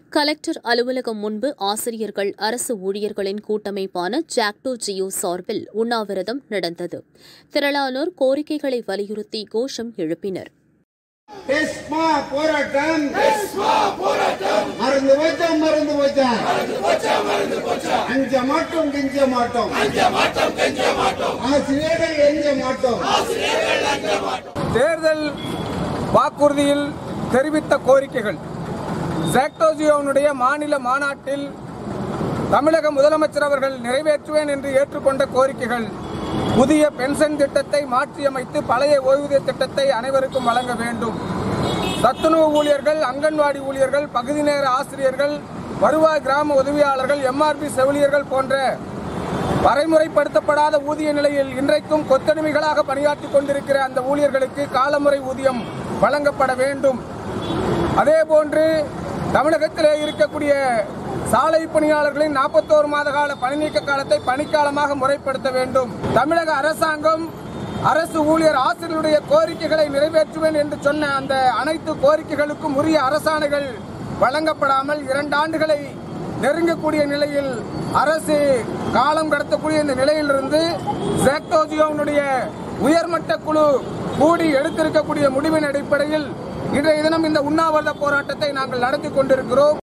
collector அலுவலகம் முன்பு ஆசிரியர்கள் அரசு ஊழியர்களின் கூட்டமைப்பான ஜாக்டோ ஜியோ சார்பில் உண்ணாவிரதம் நடந்தது திரளானோர் கோரிக்கைகளை வலியுறுத்தி கோஷம் எழுப்பினர் டெஸ்மா போராட்டம் மருந்து வச்சா மருந்து வச்சா அஞ்ச மாட்டோம் கெஞ்ச மாட்டோம் ஆசிரியர்கள் எஞ்ச மாட்டோம் தேர்தல் வாக்குறுதியில் தெரிவித்த கோரிக்கைகள் சாக்டோஜியோனுடைய மாநில மாநாட்டில் தமிழக முதலமைச்சர் அவர்கள் நிறைவேற்றுவேன் என்று ஏற்றுக்கொண்ட கோரிக்கைகள் புதிய பென்ஷன் திட்டத்தை மாற்றியமைத்து பழைய ஓய்வூதிய திட்டத்தை அனைவருக்கும் வழங்க வேண்டும் சத்துணவு ஊழியர்கள் அங்கன்வாடி ஊழியர்கள் பகுதி நேர ஆசிரியர்கள் வருவாய் கிராம உதவியாளர்கள் எம்ஆர்பி செவிலியர்கள் போன்ற வரைமுறைப்படுத்தப்படாத ஊதிய நிலையில் இன்றைக்கும் கொத்தடிமைகளாக பணியாற்றிக் கொண்டிருக்கிற அந்த ஊழியர்களுக்கு காலமுறை ஊதியம் வழங்கப்பட வேண்டும் அதேபோன்று தமிழகத்திலே இருக்கக்கூடிய சாலை பணியாளர்களின் நாற்பத்தோரு மாத கால பணி நீக்க காலத்தை பணிக்காலமாக முறைப்படுத்த வேண்டும் தமிழக அரசாங்கம் அரசு ஊழியர் ஆசிரியருடைய கோரிக்கைகளை நிறைவேற்றுவேன் என்று சொன்ன அந்த அனைத்து கோரிக்கைகளுக்கும் உரிய அரசாணைகள் வழங்கப்படாமல் இரண்டு ஆண்டுகளை நெருங்கக்கூடிய நிலையில் அரசு காலம் கடத்தக்கூடிய இந்த நிலையிலிருந்து ஜாக்டோஜியோனுடைய உயர்மட்ட குழு கூடி எடுத்திருக்கக்கூடிய முடிவின் அடிப்படையில் இன்றைய தினம் இந்த உண்ணாவிரத போராட்டத்தை நாங்கள் நடத்தி கொண்டிருக்கிறோம்